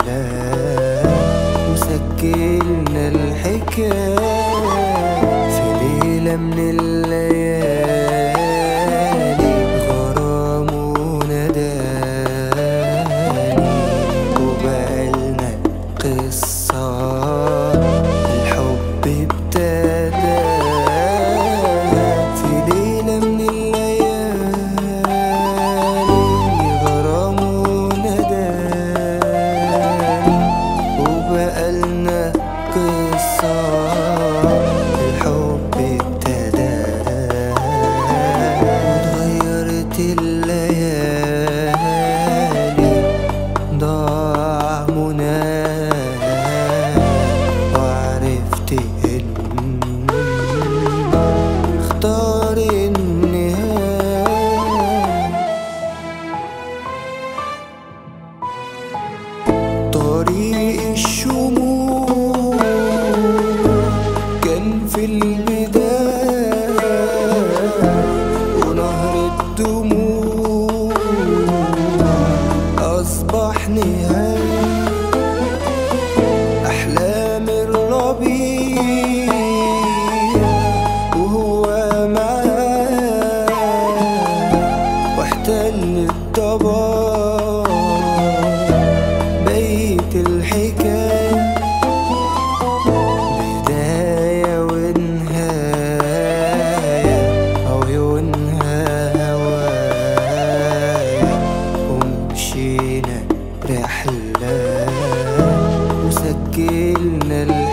رحلة وسجلنا الحكاية في ليلة من الليالي غرام ونداني وبقالنا قصة الحب ابتدى في ليلة من الليالي غرام ونداني وبقالنا قصة الحب ابتدى واتغيرت الليالي ضاع منايا وعرفت ان اختار النهاية طريق الشموع كان في البداية ونهر الدموع أصبح نهاية أحلام الربيع وهو معاه واحتل الضباب بيت الحكاية بداية ونهاية عيونها هوايا ومشينا رحلة وسجلنا الحكاية